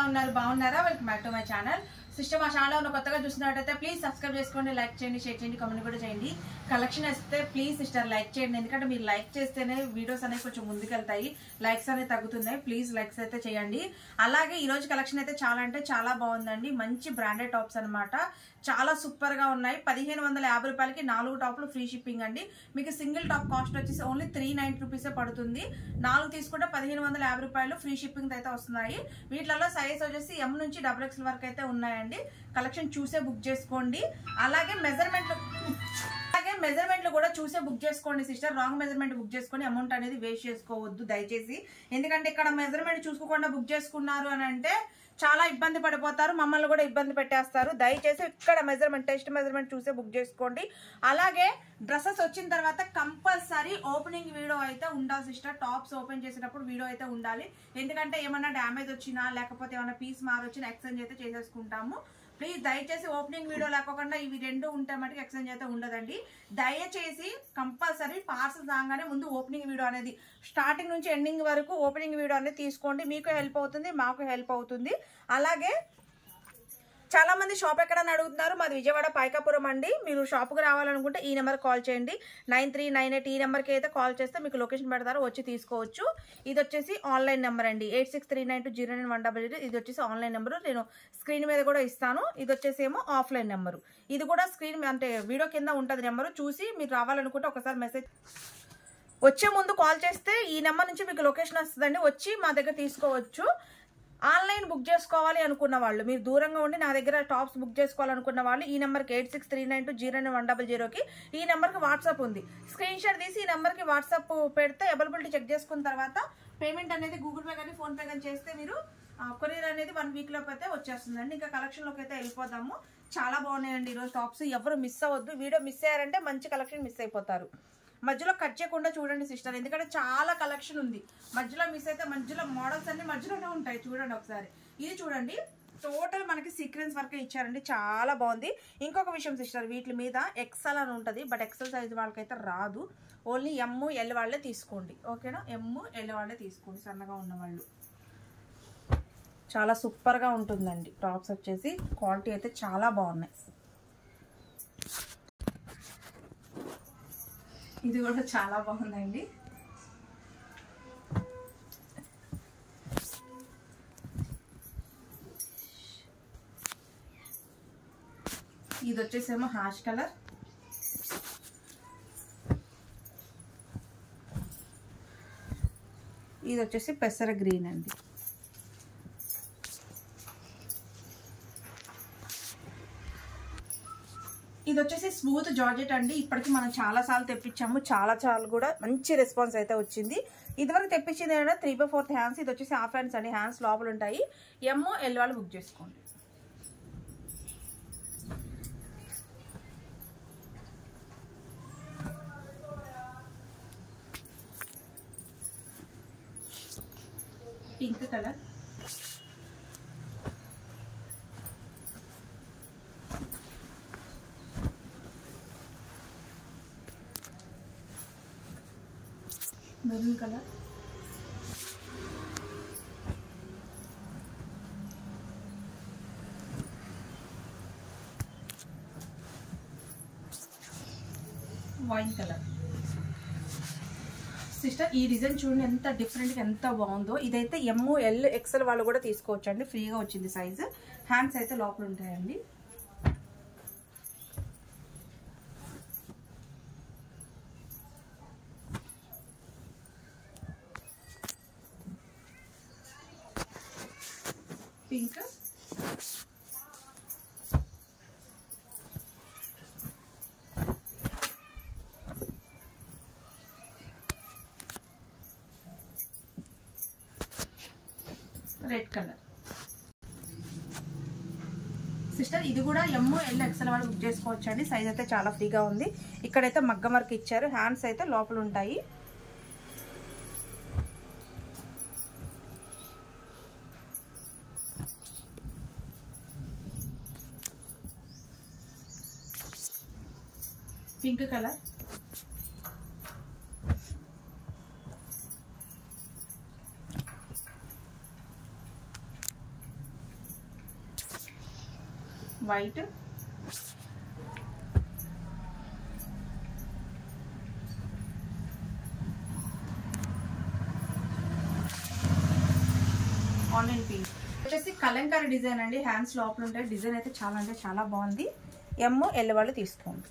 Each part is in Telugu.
ఉన్నారు బాగున్నారా welcome back to my channel sister మా ఛానల్ ఉన్న కొత్తగా చూసినట్టయితే ప్లీజ్ సబ్స్క్రైబ్ చేసుకోండి లైక్ చేయండి షేర్ చేయండి కామెంట్ కూడా చేయండి కలెక్షన్ వస్తే ప్లీజ్ సిస్టర్ లైక్ చేయండి ఎందుకంటే మీరు లైక్ చేస్తేనే వీడియోస్ అనేవి కొంచెం ముందుకెళ్తాయి లైక్స్ అనేవి తగ్గుతున్నాయి ప్లీజ్ లైక్స్ అయితే చేయండి అలాగే ఈ రోజు కలెక్షన్ అయితే చాలా అంటే చాలా బాగుందండి మంచి బ్రాండెడ్ టాప్స్ అన్నమాట చాలా సూపర్ గా ఉన్నాయి పదిహేను వందల యాభై రూపాయలకి నాలుగు టాప్లు ఫ్రీ షిప్పింగ్ అండి మీకు సింగిల్ టాప్ కాస్ట్ వచ్చేసి ఓన్లీ త్రీ నైన్టీ రూపీసే పడుతుంది నాలుగు తీసుకుంటే పదిహేను వందల యాభై రూపాయలు ఫ్రీ షిప్పింగ్ అయితే వస్తున్నాయి వీటిలలో సైజ్ వచ్చేసి ఎం నుంచి డబుల్ ఎక్స్ఎల్ వరకు అయితే ఉన్నాయండి కలెక్షన్ చూసే బుక్ చేసుకోండి అలాగే మెజర్మెంట్లు అలాగే మెజర్మెంట్లు కూడా చూసే బుక్ చేసుకోండి సిస్టర్ రాంగ్ మెజర్మెంట్ బుక్ చేసుకొని అమౌంట్ అనేది వేస్ట్ చేసుకోవద్దు దయచేసి ఎందుకంటే ఇక్కడ మెజర్మెంట్ చూసుకోకుండా బుక్ చేసుకున్నారు అని అంటే చాలా ఇబ్బంది పడిపోతారు మమ్మల్ని కూడా ఇబ్బంది పెట్టేస్తారు దయచేసి ఇక్కడ మెజర్మెంట్ టెస్ట్ మెజర్మెంట్ చూసే బుక్ చేసుకోండి అలాగే డ్రెస్సెస్ వచ్చిన తర్వాత కంపల్సరీ ఓపెనింగ్ వీడియో అయితే ఉండాలి సిస్టర్ టాప్స్ ఓపెన్ చేసేటప్పుడు వీడియో అయితే ఉండాలి ఎందుకంటే ఏమన్నా డ్యామేజ్ వచ్చినా లేకపోతే ఏమైనా పీస్ మారొచ్చినా ఎక్స్చేంజ్ అయితే చేసేసుకుంటాము ప్లీజ్ దయచేసి ఓపెనింగ్ వీడియో లేకుండా ఇవి రెండు ఉంటే మటుకు ఎక్స్చేంజ్ అయితే ఉండదండి దయచేసి కంపల్సరీ పార్సల్ రాగానే ముందు ఓపెనింగ్ వీడియో అనేది స్టార్టింగ్ నుంచి ఎండింగ్ వరకు ఓపెనింగ్ వీడియో అనేది తీసుకోండి మీకు హెల్ప్ అవుతుంది మాకు హెల్ప్ అవుతుంది అలాగే చాలా మంది షాప్ ఎక్కడని అడుగుతున్నారు మాది విజయవాడ పైకాపురం అండి మీరు షాప్కి రావాలనుకుంటే ఈ నెంబర్ కాల్ చేయండి నైన్ త్రీ నైన్ ఎయిట్ ఈ నెంబర్కి అయితే కాల్ చేస్తే మీకు లొకేషన్ పెడతారు వచ్చి తీసుకోవచ్చు ఇది వచ్చేసి ఆన్లైన్ నెంబర్ అండి eight six three nine two zero nine one double zero ఇది వచ్చేసి ఆన్లైన్ నెంబర్ నేను స్క్రీన్ మీద కూడా ఇస్తాను ఇది వచ్చేసి ఏమో ఆఫ్లైన్ నెంబరు ఇది కూడా స్క్రీన్ అంటే వీడియో కింద ఉంటుంది నెంబరు చూసి మీరు రావాలనుకుంటే ఒకసారి మెసేజ్ వచ్చే ముందు కాల్ చేస్తే ఈ నెంబర్ నుంచి మీకు లొకేషన్ వస్తుందండి వచ్చి మా దగ్గర తీసుకోవచ్చు ఆన్లైన్ బుక్ చేసుకోవాలి అనుకున్న వాళ్ళు మీరు దూరంగా ఉండి నా దగ్గర టాప్స్ బుక్ చేసుకోవాలనుకున్న వాళ్ళు ఈ నెంబర్కి eight six three nine two zero nine one double జీరోకి ఈ నెంబర్కి వాట్సాప్ ఉంది స్క్రీన్ షాట్ తీసి ఈ నెంబర్కి వాట్సాప్ పెడితే అవైలబిలిటీ చెక్ చేసుకున్న తర్వాత పేమెంట్ అనేది గూగుల్ పే కానీ ఫోన్పే కానీ చేస్తే మీరు కొరియర్ అనేది వన్ వీక్ లోపు అయితే వచ్చేస్తుందండి ఇంకా కలెక్షన్లోకి అయితే వెళ్ళిపోదాము చాలా బాగున్నాయండి ఈరోజు టాప్స్ ఎవరు మిస్ అవ్వద్దు వీడియో మిస్ అయ్యారంటే మంచి కలెక్షన్ మిస్ అయిపోతారు మధ్యలో కట్ చేయకుండా చూడండి సిస్టర్ ఎందుకంటే చాలా కలెక్షన్ ఉంది మధ్యలో మిస్ అయితే మధ్యలో మోడల్స్ అన్ని మధ్యలోనే ఉంటాయి చూడండి ఒకసారి ఇది చూడండి టోటల్ మనకి సీక్వెన్స్ వర్క్ ఇచ్చారండి చాలా బాగుంది ఇంకొక విషయం సిస్టర్ వీటి మీద ఎక్సెల్ అని ఉంటుంది బట్ ఎక్సెల్ సైజ్ వాళ్ళకైతే రాదు ఓన్లీ ఎమ్ ఎల్ వాళ్ళే తీసుకోండి ఓకేనా ఎమ్ ఎల్ వాళ్ళే తీసుకోండి సన్నగా ఉన్న వాళ్ళు చాలా సూపర్గా ఉంటుందండి టాప్స్ వచ్చేసి క్వాలిటీ అయితే చాలా బాగున్నాయి ఇది కూడా చాలా బాగుందండి ఇది వచ్చేసేమో హాష్ కలర్ ఇది వచ్చేసి పెసర గ్రీన్ అండి ఇది వచ్చేసి స్మూత్ జార్జెట్ అండి ఇప్పటికి మనం చాలా సార్లు తెప్పించాము చాలా చాలా కూడా మంచి రెస్పాన్స్ అయితే వచ్చింది ఇదివరకు తెప్పించింది ఏంటంటే త్రీ బై ఫోర్త్ హ్యాండ్స్ ఇది వచ్చేసి హాఫ్ హ్యాండ్స్ అండి హ్యాండ్స్ లోపల ఉంటాయి ఎమ్మో ఎల్ వాళ్ళు బుక్ చేసుకోండి pink colour maroon colour wine colour sister ఈ డిజైన్ చూడండి ఎంత డిఫరెంట్గా ఎంత బాగుందో ఇదైతే ఎమ్ ఎల్ ఎక్సెల్ వాళ్ళు కూడా తీసుకోవచ్చు అండి ఫ్రీగా వచ్చింది సైజు హ్యాండ్స్ అయితే లోపల ఉంటాయండి పింక్ రెడ్ కలర్ సిస్టర్ ఇది కూడా ఎమ్ ఎల్ ఎక్సెల్ వాళ్ళు బుక్ చేసుకోవచ్చు అండి సైజ్ అయితే చాలా ఫ్రీగా ఉంది ఇక్కడైతే మగ్గం వర్క్ ఇచ్చారు హ్యాండ్స్ అయితే లోపల ఉంటాయి pink colour white onion pink వచ్చేసి కలంకారీ డిజైన్ అండి హ్యాండ్స్ లోపల ఉంటాయి డిజైన్ అయితే చాలా అంటే చాలా బాగుంది ఎమ్ ఎల్ వాళ్ళు తీసుకోండి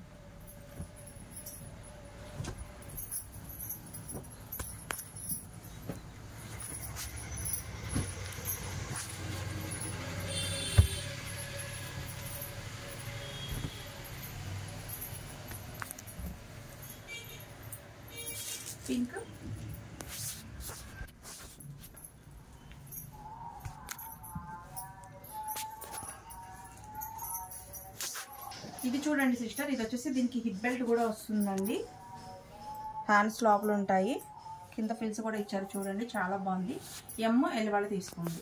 పింక్ ఇది చూడండి సిస్టర్ ఇది వచ్చేసి దీనికి హిప్ బెల్ట్ కూడా వస్తుందండి హ్యాండ్స్ లోపల ఉంటాయి కింద ఫిల్స్ కూడా ఇచ్చారు చూడండి చాలా బాగుంది ఎమ్ ఎల్ వాళ్ళు తీసుకోండి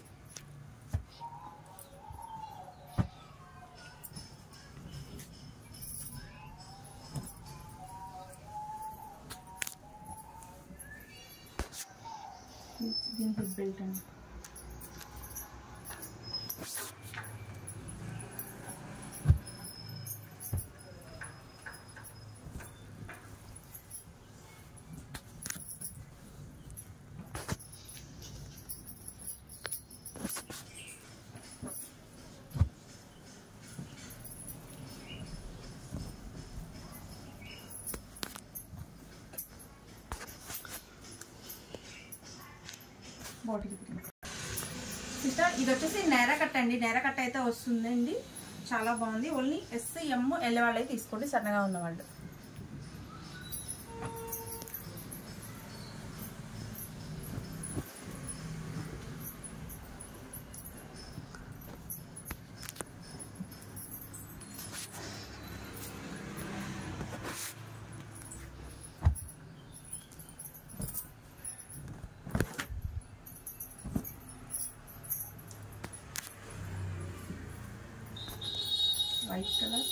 దీని హిప్ బెల్ట్ అండి బాటిల్ సిస్టర్ ఇది వచ్చేసి నేర కట్ అండి నేర కట్ అయితే వస్తుందండి చాలా బాగుంది ఓన్లీ ఎస్ ఎమ్ ఎల్ వాళ్ళే తీసుకోండి సన్నగా ఉన్నవాళ్ళు వైట్ కలర్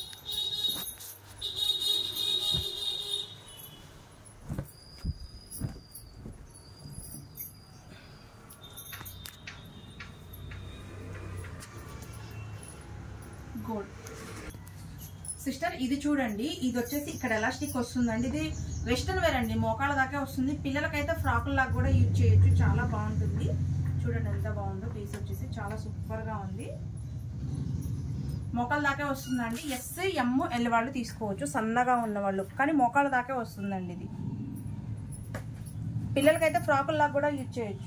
గోల్డ్ సిస్టర్ ఇది చూడండి ఇది వచ్చేసి ఇక్కడ ఎలాస్టిక్ వస్తుందండి ఇది వెస్టర్న్ వేర్ అండి మోకాళ్ళ దాకా వస్తుంది పిల్లలకైతే ఫ్రాకుల లాగా కూడా యూజ్ చేయొచ్చు చాలా బాగుంటుంది చూడండి ఎంత బాగుందో పీస్ వచ్చేసి చాలా సూపర్గా ఉంది మోకాల దాకా వస్తుందండి ఎస్ ఎమ్ ఎల్ వాళ్ళు తీసుకోవచ్చు సన్నగా ఉన్నవాళ్ళు కానీ మోకాల దాకా వస్తుందండి ఇది పిల్లలకైతే ఫ్రాకుల్లాగా కూడా యూజ్ చేయొచ్చు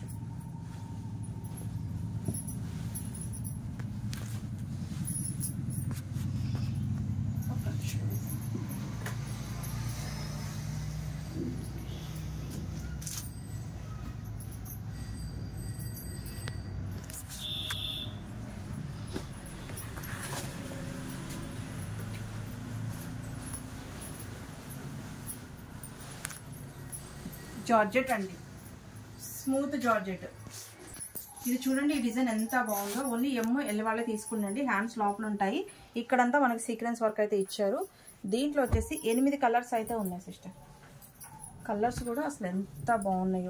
జార్జెట్ అండి స్మూత్ జార్జెట్ ఇది చూడండి ఈ డిజైన్ ఎంత బాగుందో ఓన్లీ ఎమ్ ఎల్ వాళ్ళే తీసుకుండండి హ్యాండ్స్ లోపల ఉంటాయి ఇక్కడంతా మనకి సీక్వెన్స్ వర్క్ అయితే ఇచ్చారు దీంట్లో వచ్చేసి ఎనిమిది కలర్స్ అయితే ఉన్నాయి సిస్టర్ కలర్స్ కూడా అసలు ఎంత బాగున్నాయో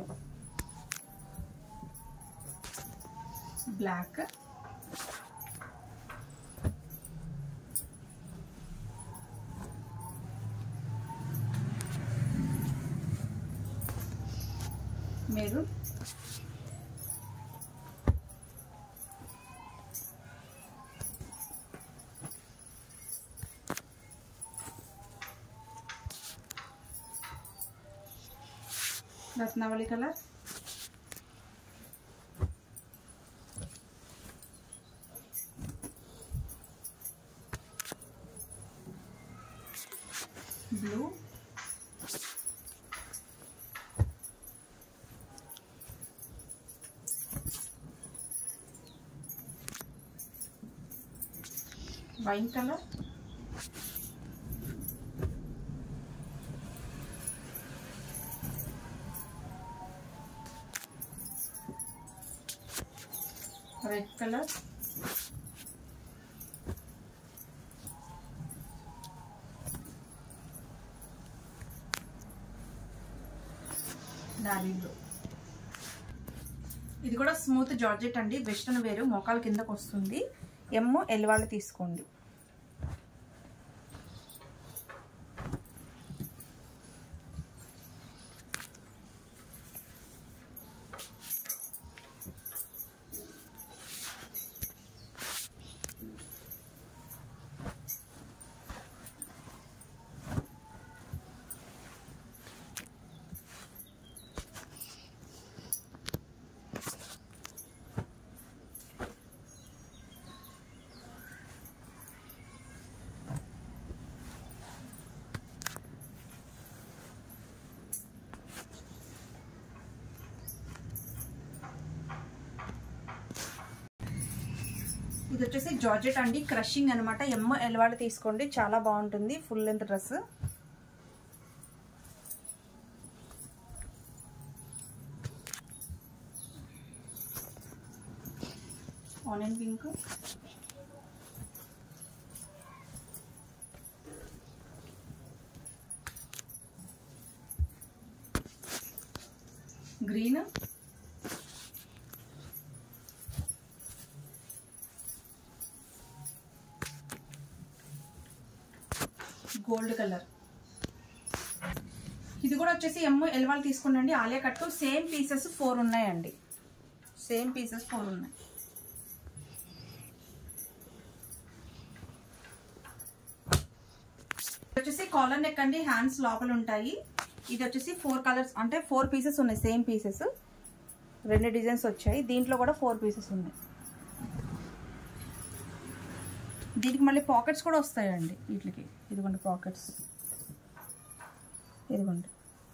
బ్లాక్ మీరు రత్నావళి colour blue wine colour red colour navy blue ఇది కూడా స్మూత్ జార్జెట్ అండి వెస్ట్రన్ వేరు మోకాల కిందకు వస్తుంది ఎమ్ ఎల్ వాళ్ళు తీసుకోండి ఇది వచ్చేసి జార్జెట్ అండి క్రషింగ్ అనమాట ఎమ్ ఎల్ వాళ్ళు తీసుకోండి చాలా బాగుంటుంది full length dress onion pink green gold colour ఇది కూడా వచ్చేసి ఎమ్ ఎల్వాల్ తీసుకోండి Alia cut same pieces four ఉన్నాయండి సేమ్ పీసెస్ ఫోర్ ఉన్నాయి ఇది వచ్చేసి కాలర్ నెక్ అండి హ్యాండ్స్ లోపల ఉంటాయి ఇది వచ్చేసి ఫోర్ కలర్స్ అంటే ఫోర్ పీసెస్ ఉన్నాయి సేమ్ పీసెస్ రెండు డిజైన్స్ వచ్చాయి దీంట్లో కూడా ఫోర్ పీసెస్ ఉన్నాయి దీనికి మళ్ళీ పాకెట్స్ కూడా వస్తాయండి వీటికి ఇదిగోండి పాకెట్స్ ఇదిగోండి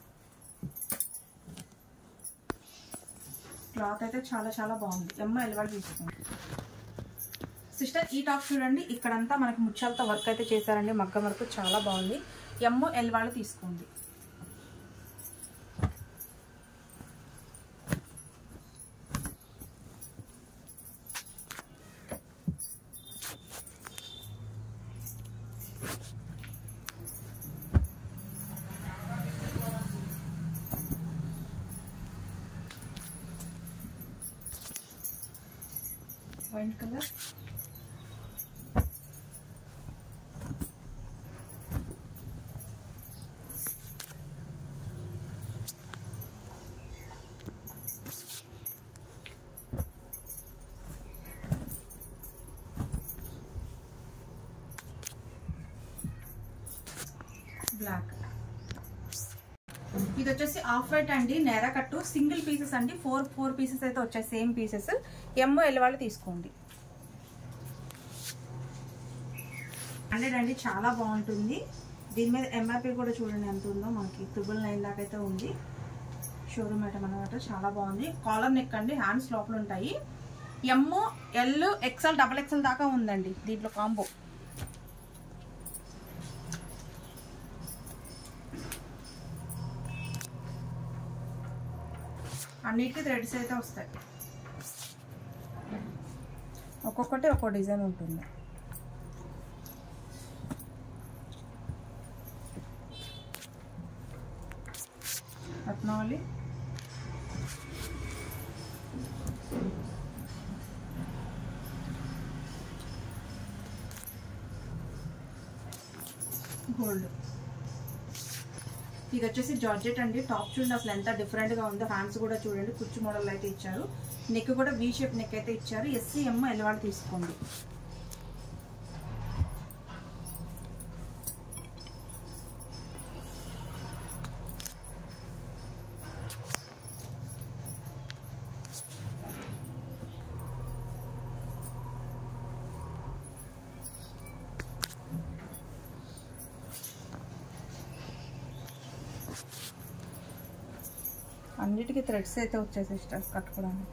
క్లాత్ అయితే చాలా చాలా బాగుంది ఎమ్మ ఎలవాడు తీసుకోండి సిస్టర్ ఈ టాప్ చూడండి ఇక్కడంతా మనకి ముత్యాలతో వర్క్ అయితే చేశారండి మగ్గం వర్క్ చాలా బాగుంది ఎమ్మ ఎల్వాళ్ళు తీసుకోండి వైట్ కలర్ బ్లాక్ ఇది వచ్చేసి ఆఫ్ వైట్ అండి నేర కట్టు సింగిల్ పీసెస్ అండి ఫోర్ ఫోర్ పీసెస్ అయితే వచ్చాయి సేమ్ పీసెస్ ఎమ్ ఎల్ వాళ్ళు తీసుకోండి హండ్రెడ్ అండి చాలా బాగుంటుంది దీని మీద ఎంఆర్పి కూడా చూడండి ఎంత ఉందో మనకి ట్రిపుల్ నైన్ దాకా అయితే ఉంది షోరూమ్ ఐటమ్ అనమాట చాలా బాగుంది కాలర్ నెక్ అండి హ్యాండ్స్ లోపల ఉంటాయి M L XL double XL దాకా ఉందండి దీంట్లో కాంబో అన్నిటికీ థ్రెడ్స్ అయితే వస్తాయి ఒక్కొక్కటి ఒక్కో డిజైన్ ఉంటుంది రత్నావళి గోల్డ్ ఇది వచ్చేసి జార్జెట్ అండి టాప్ చూడండి అసలు ఎంత డిఫరెంట్ గా ఉందో హ్యాండ్స్ కూడా చూడండి కుచ్చు మోడల్ అయితే ఇచ్చారు నెక్ కూడా వీ షేప్ నెక్ అయితే ఇచ్చారు ఎస్సీ ఎమ్ ఎల్వాడు తీసుకోండి అన్నిటికీ థ్రెడ్స్ అయితే వచ్చాయి సిస్టర్ కట్టుకోవడానికి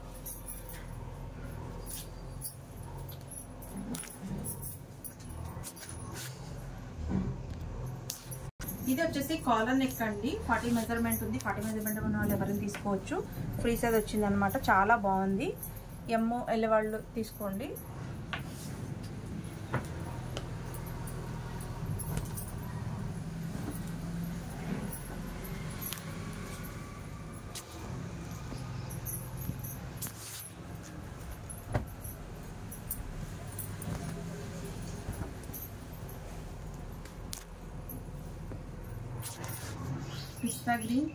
ఇది వచ్చేసి కాలర్ నెక్ అండి ఫార్టీ మెజర్మెంట్ ఉంది ఫార్టీ మెజర్మెంట్ ఉన్న వాళ్ళు ఎవరైనా తీసుకోవచ్చు ఫ్రీ సైజ్ వచ్చింది అనమాట చాలా బాగుంది ఎమ్మో వెళ్ళే వాళ్ళు తీసుకోండి పిస్తా గ్రీన్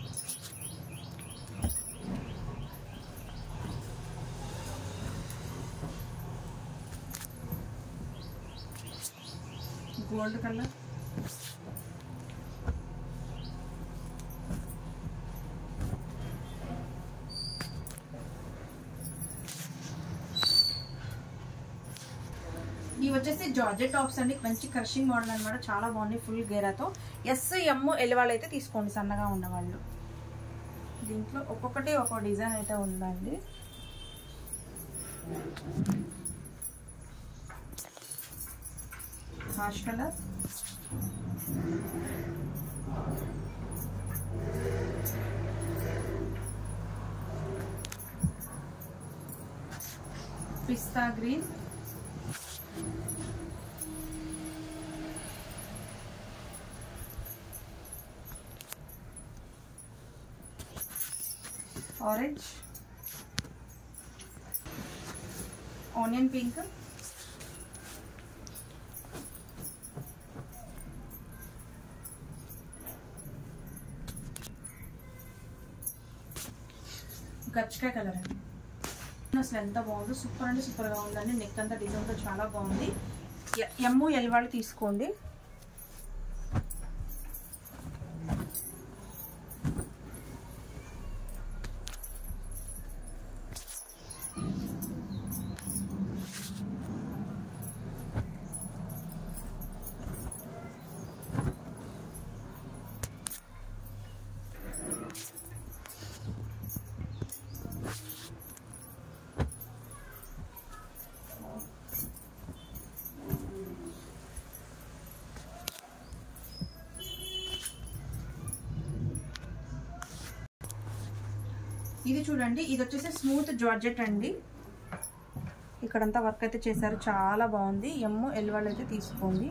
గోల్డ్ కలర్ ఇవి వచ్చేసి జార్జెట్ టాప్స్ అండి మంచి క్రషింగ్ మోడల్ అనమాట చాలా బాగుంది ఫుల్ గేరాతో ఎస్ ఎమ్ ఎల్ వాళ్ళు అయితే తీసుకోండి సన్నగా ఉన్నవాళ్ళు దీంట్లో ఒక్కొక్కటి ఒక్కొక్క డిజైన్ అయితే ఉందండి హాష్ కలర్ పిస్తా గ్రీన్ ఆరెంజ్ ఆనియన్ పింక్ గచ్చకాయ కలర్ అండి అసలు ఎంత బాగుందో సూపర్ అంటే సూపర్గా ఉందండి నెక్ అంతా డిజైన్తో చాలా బాగుంది ఎమ్ ఎల్ వాళ్ళు తీసుకోండి ఇది చూడండి ఇది వచ్చేసి స్మూత్ జార్జెట్ అండి ఇక్కడంతా వర్క్ అయితే చేశారు చాలా బాగుంది ఎమ్ ఎల్ వాళ్ళు అయితే తీసుకోండి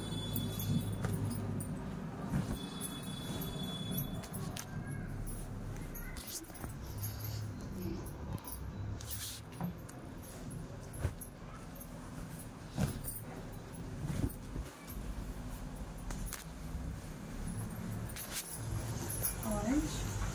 ఆరెంజ్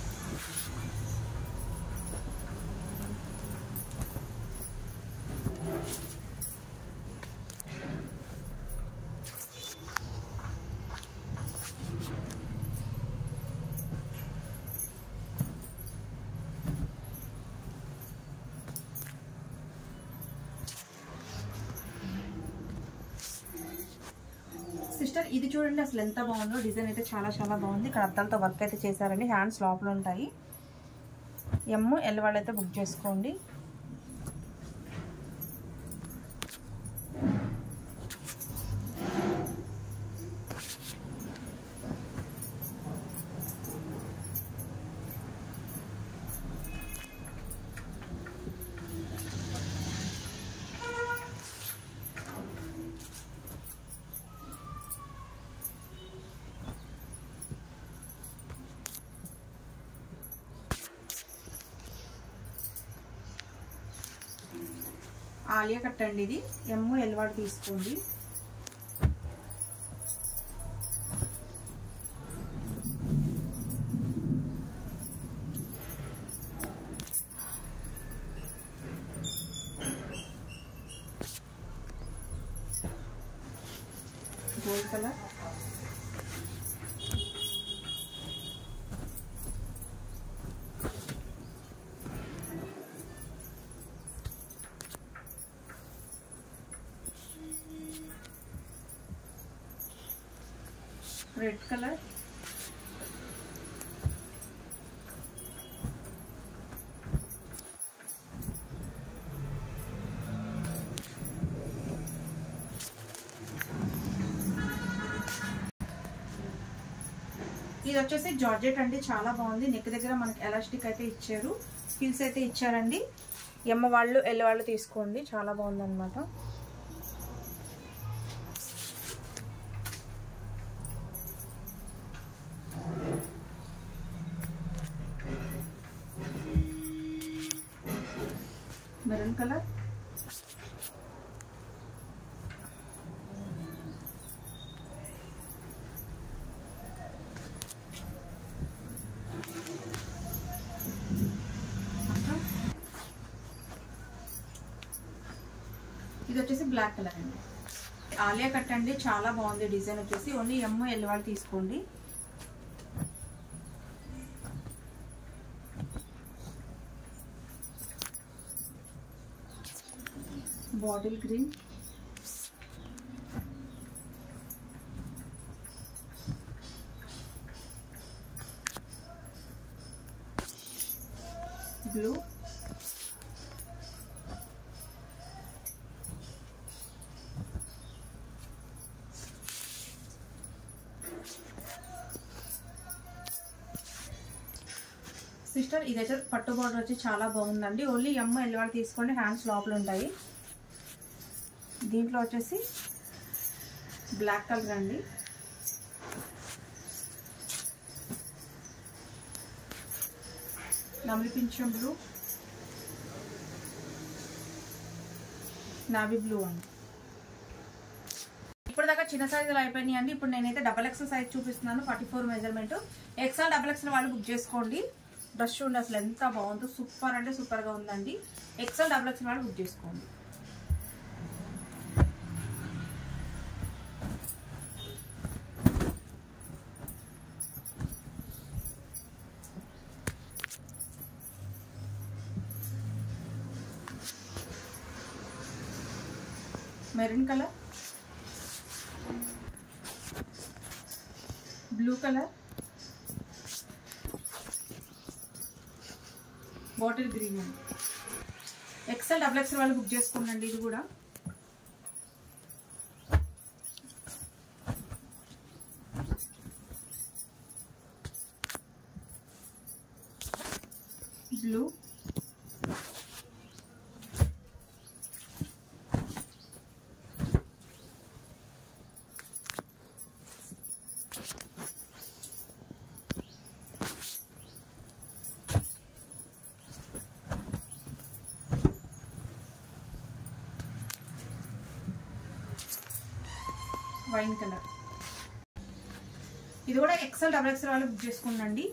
సిస్టర్ ఇది చూడండి అసలు ఎంత బాగుందో డిజైన్ అయితే చాలా చాలా బాగుంది ఇక్కడ అద్దాలతో వర్క్ అయితే చేశారండి హ్యాండ్స్ లోపల ఉంటాయి ఎమ్ ఎల్ వాళ్ళు అయితే బుక్ చేసుకోండి ఆలియా కట్టండి ఇది ఎమ్ ఎల్ వాడు తీసుకోండి గోల్డ్ కలర్ రెడ్ కలర్ ఇది వచ్చేసి జార్జెట్ అండి చాలా బాగుంది నెక్ దగ్గర మనకి ఎలాస్టిక్ అయితే ఇచ్చారు స్కిల్స్ అయితే ఇచ్చారండి ఎమ్మ వాళ్ళు ఎల్ వాళ్ళు తీసుకోండి చాలా బాగుంది అనమాట మెరూన్ కలర్ ఇది వచ్చేసి బ్లాక్ కలర్ అండి ఆలియా కట్ అండి చాలా బాగుంది డిజైన్ వచ్చేసి ఓన్లీ ఎమ్ ఎల్ వాళ్ళు తీసుకోండి బాటిల్ గ్రీన్ బ్లూ సిస్టర్ ఇదైతే పట్టు బార్డర్ వచ్చి చాలా బాగుందండి ఓన్లీ ఎమ్ ఎల్ వాళ్ళు తీసుకోండి హ్యాండ్స్ లోపల ఉంటాయి దీంట్లో వచ్చేసి బ్లాక్ కలర్ అండి నమిలి పింఛం బ్లూ నావీ బ్లూ అండి ఇప్పుడు దాకా చిన్న సైజులు అయిపోయినాయి అండి ఇప్పుడు నేనైతే డబల్ ఎక్స్ సైజ్ చూపిస్తున్నాను forty four measurement XL double XL వాళ్ళు బుక్ చేసుకోండి డ్రెస్ చూడండి అసలు ఎంత బాగుందో సూపర్ అంటే సూపర్గా ఉందండి ఎక్స్ఎల్ డబల్ ఎక్స్ఎల్ వాళ్ళు బుక్ చేసుకోండి maroon colour blue colour bottle green అండి ఎక్సెల్ డబుల్ ఎక్సెల్ వాళ్ళు బుక్ చేసుకోండి ఇది కూడా బ్లూ వైన్ కలర్ ఇది కూడా ఎక్సెల్ డబుల్ ఎక్సెల్ వాళ్ళు బుక్ చేసుకోండి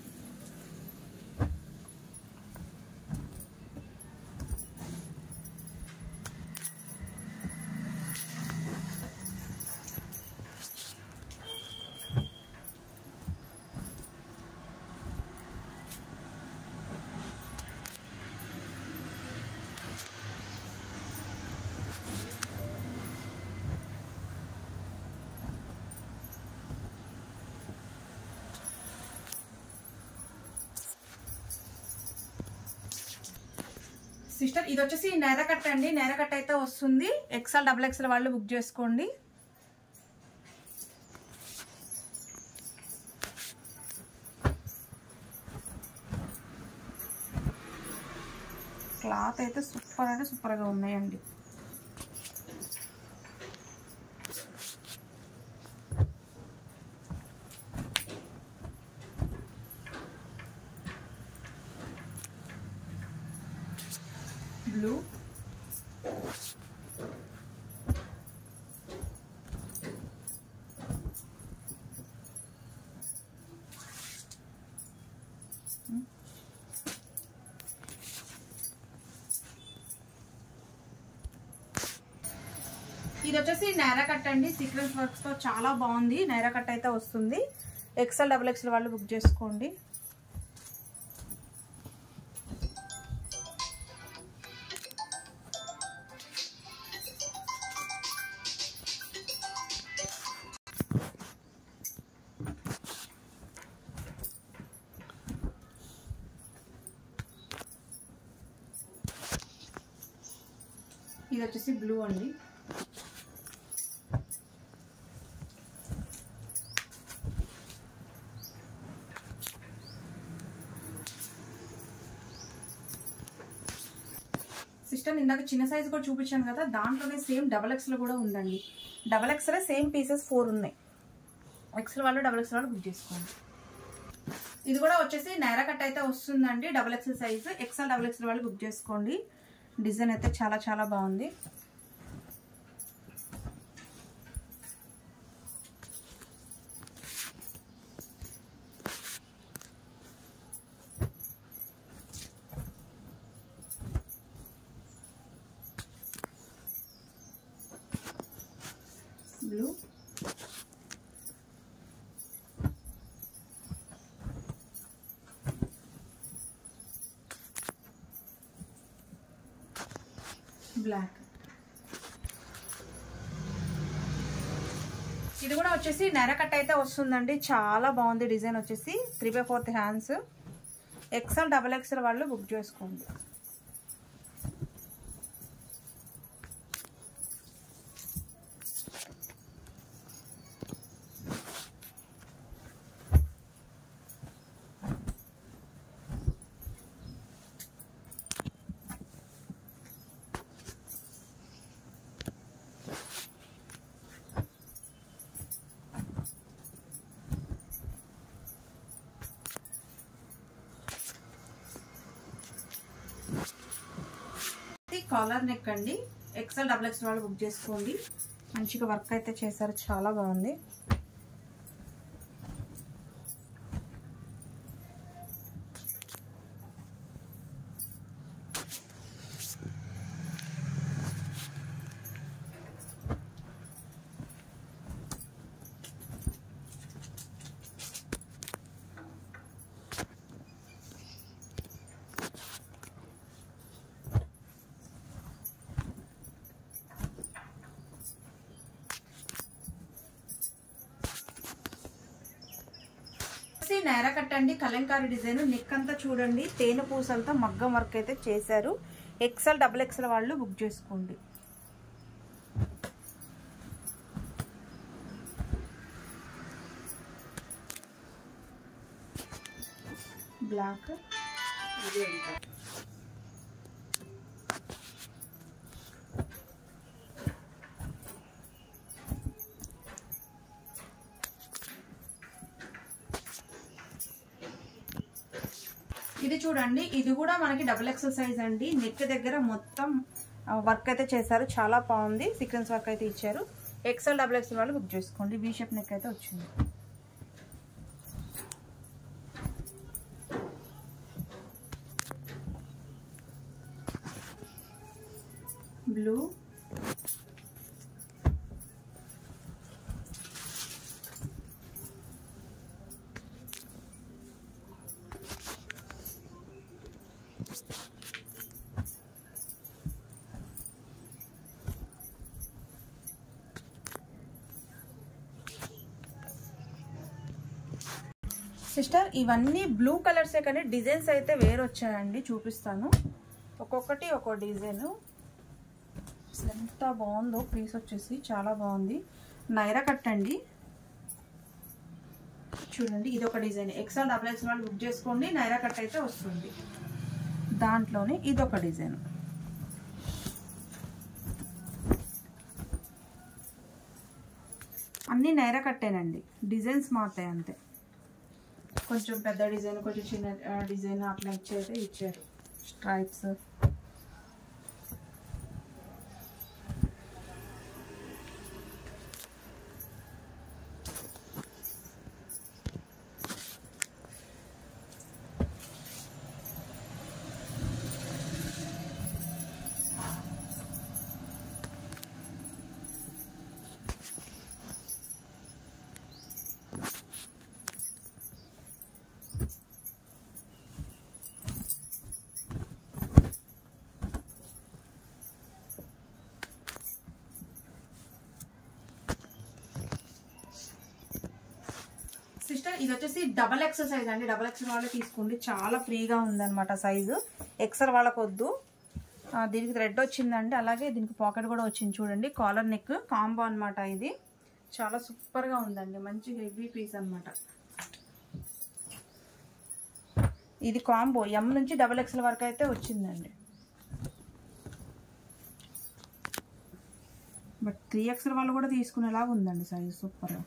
సిస్టర్ ఇది వచ్చేసి నేర కట్ అండి నేర కట్ అయితే వస్తుంది ఎక్సెల్ డబుల్ ఎక్సెల్ వాళ్ళు బుక్ చేసుకోండి క్లాత్ అయితే సూపర్ అంటే సూపర్గా ఉన్నాయండి బ్లూ ఇది వచ్చేసి నైరా కట్ అండి సీక్వెన్స్ వర్క్స్ తో చాలా బాగుంది నైరా కట్ అయితే వస్తుంది ఎక్సెల్ డబుల్ ఎక్సెల్ వాళ్ళు బుక్ చేసుకోండి ఇది వచ్చేసి బ్లూ అండి సిస్టర్ ఇందాక చిన్న సైజ్ కూడా చూపించాను కదా దాంట్లోనే సేమ్ డబల్ ఎక్స్లో కూడా ఉందండి డబల్ ఎక్స్లో సేమ్ పీసెస్ ఫోర్ ఉన్నాయి ఎక్స్ఎల్ వాళ్ళు డబల్ ఎక్స్ఎల్ వాళ్ళు బుక్ చేసుకోండి ఇది కూడా వచ్చేసి నైరా కట్ అయితే వస్తుందండి double XL size XL double XL వాళ్ళు బుక్ చేసుకోండి డిజైన్ అయితే చాలా చాలా బాగుంది బ్లూ బ్లాక్ ఇది కూడా వచ్చేసి నెర కట్ అయితే వస్తుందండి చాలా బాగుంది డిజైన్ వచ్చేసి three by fourth hands XL double XL వాళ్ళు బుక్ చేసుకోండి ఇది కాలర్ నెక్ అండి ఎక్సెల్ డబుల్ ఎక్స్ వాళ్ళు బుక్ చేసుకోండి మంచిగా వర్క్ అయితే చేశారు చాలా బాగుంది వచ్చేసి నేర కట్టండి కలంకారీ డిజైన్ నెక్ అంతా చూడండి తేనె పూసలతో మగ్గం వర్క్ అయితే చేశారు ఎక్సెల్ డబుల్ ఎక్సెల్ వాళ్ళు బుక్ చేసుకోండి బ్లాక్ ఇది చూడండి ఇది కూడా మనకి డబుల్ ఎక్సెల్ సైజ్ అండి నెక్ దగ్గర మొత్తం వర్క్ అయితే చేశారు చాలా బాగుంది సీక్వెన్స్ వర్క్ అయితే ఇచ్చారు ఎక్సెల్ డబుల్ ఎక్సెల్ వాళ్ళు బుక్ చేసుకోండి వీ షేప్ నెక్ అయితే వచ్చింది బ్లూ సిస్టర్ ఇవన్నీ బ్లూ కలర్సే కానీ డిజైన్స్ అయితే వేరు వచ్చాయండి చూపిస్తాను ఒక్కొక్కటి ఒక్కో డిజైన్ ఎంత బాగుందో పీస్ వచ్చేసి చాలా బాగుంది నైరా కట్టండి చూడండి ఇది ఒక డిజైన్ ఎక్సెల్ డబుల్ ఎక్స్ వాళ్ళు బుక్ చేసుకోండి నైరా కట్ అయితే వస్తుంది దాంట్లోనే ఇది ఒక డిజైన్ అన్నీ నైరా కట్టేనండి డిజైన్స్ మారుతాయి అంతే కొంచెం పెద్ద డిజైన్ కొంచెం చిన్న డిజైన్ అట్లా ఇచ్చేది ఇచ్చారు స్ట్రైప్స్ సిస్టర్ ఇది వచ్చేసి డబల్ ఎక్సెల్ సైజ్ అండి డబల్ ఎక్సెల్ వాళ్ళకి తీసుకోండి చాలా ఫ్రీగా ఉందన్నమాట సైజు ఎక్సెల్ వాళ్ళకి వద్దు ఆ, దీనికి థ్రెడ్ వచ్చిందండి అలాగే దీనికి పాకెట్ కూడా వచ్చింది చూడండి కాలర్ నెక్ కాంబో అన్నమాట ఇది చాలా సూపర్గా ఉందండి మంచి హెవీ పీస్ అన్నమాట ఇది కాంబో ఎం నుంచి డబల్ ఎక్సెల్ వరకు అయితే వచ్చిందండి బట్ త్రీ ఎక్సెల్ వాళ్ళు కూడా తీసుకునేలాగా ఉందండి సైజ్ సూపర్గా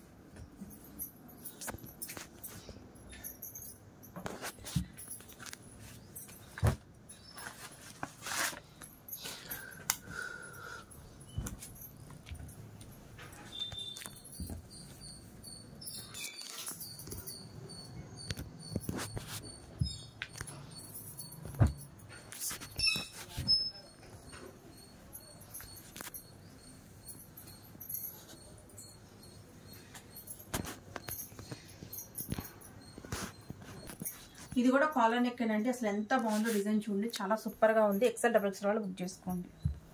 ఇది కూడా కాలర్ నెక్ అండి అసలు ఎంత బాగుందో డిజైన్ చూడండి చాలా సూపర్ గా ఉంది ఎక్సెల్ డబుల్ ఎక్స్ఎల్ వాళ్ళు బుక్ చేసుకోండి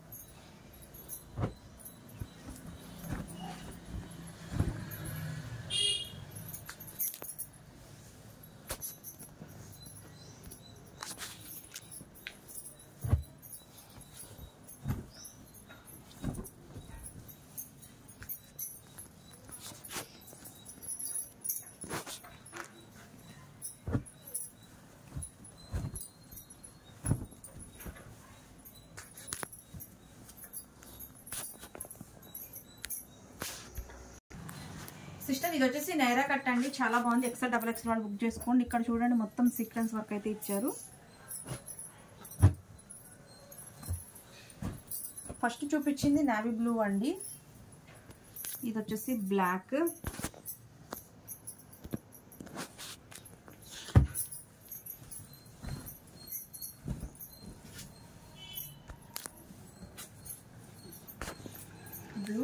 సిస్టర్ ఇది వచ్చేసి నైరా కట్ అండి చాలా బాగుంది ఎక్సెల్ డబల్ ఎక్స్ వాళ్ళు బుక్ చేసుకోండి ఇక్కడ చూడండి మొత్తం సీక్వెన్స్ వర్క్ అయితే ఇచ్చారు ఫస్ట్ చూపించింది నావీ బ్లూ అండి ఇది వచ్చేసి బ్లాక్ బ్లూ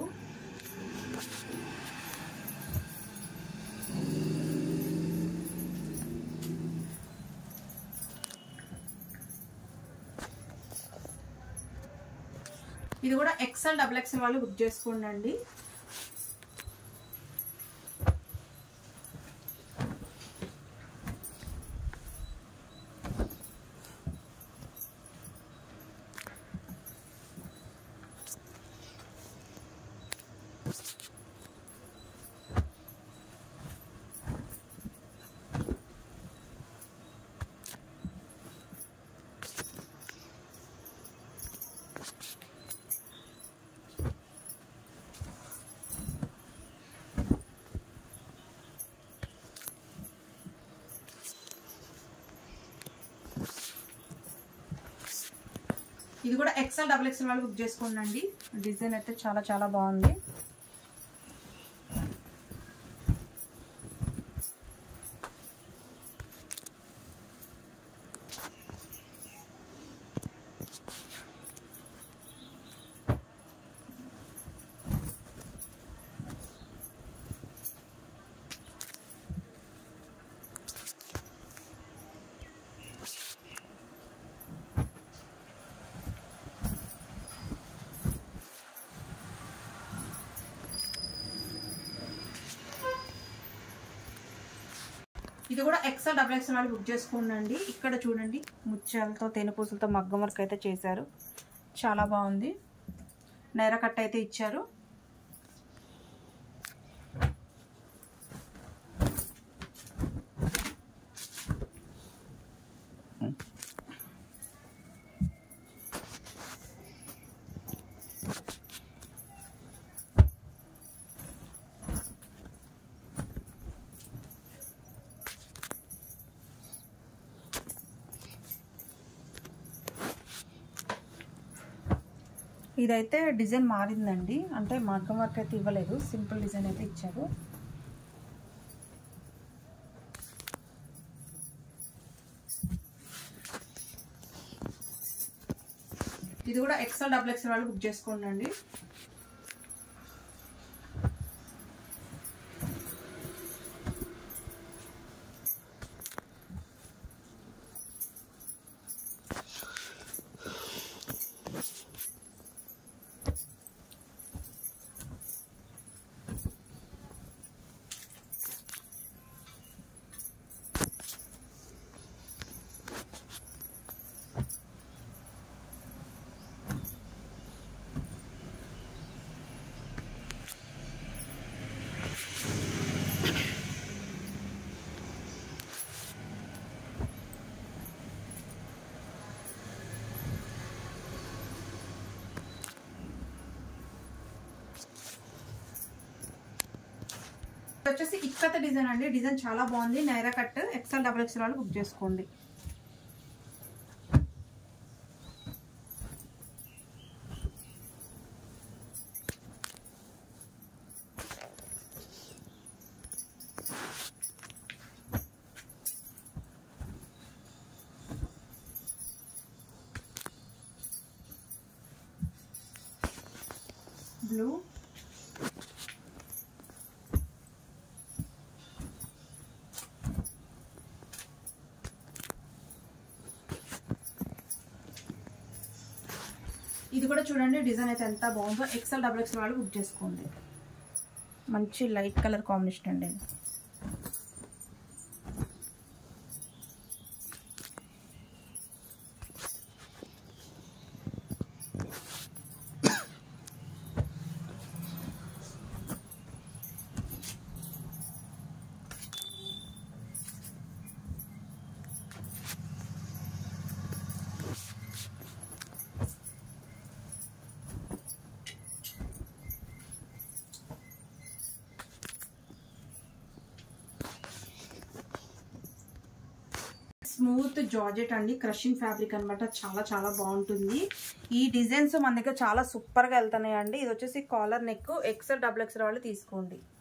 ఇది కూడా ఎక్సెల్ డబుల్ ఎక్సెల్ వాళ్ళు బుక్ చేసుకోండి అండి ఇది కూడా ఎక్సెల్ డబుల్ ఎక్సెల్ వాళ్ళు బుక్ చేసుకోండి అండి డిజైన్ అయితే చాలా చాలా బాగుంది ఇది కూడా ఎక్సెల్ డబుల్ ఎక్సెల్ వాళ్ళు బుక్ చేసుకోండి ఇక్కడ చూడండి ముత్యాలతో తేనెపూసలతో మగ్గం వర్క్ అయితే చేశారు చాలా బాగుంది నైరా కట్ అయితే ఇచ్చారు ఇదైతే డిజైన్ మారిందండి అంటే మగ్గం వర్క్ అయితే ఇవ్వలేదు సింపుల్ డిజైన్ అయితే ఇచ్చారు ఇది కూడా ఎక్సెల్ డబుల్ ఎక్సెల్ వాళ్ళు బుక్ చేసుకోండి అండి ఇది వచ్చేసి ఇక్కత డిజైన్ అండి డిజైన్ చాలా బాగుంది Naira cut XL double XL వాళ్ళు బుక్ చేసుకోండి బ్లూ చూడండి డిజైన్ అయితే ఎంత బాగుందో ఎక్సెల్ డబుల్ ఎక్స్ఎల్ వాళ్ళు బుక్ చేసుకోండి మంచి లైట్ కలర్ కాంబినేషన్ అండి ఇది. స్మూత్ జార్జెట్ అండి క్రషింగ్ ఫ్యాబ్రిక్ అన్నమాట చాలా చాలా బాగుంటుంది ఈ డిజైన్స్ మన దగ్గర చాలా సూపర్ గా వెళ్తున్నాయి అండి ఇది వచ్చేసి collar neck XL double XL వాళ్ళు తీసుకోండి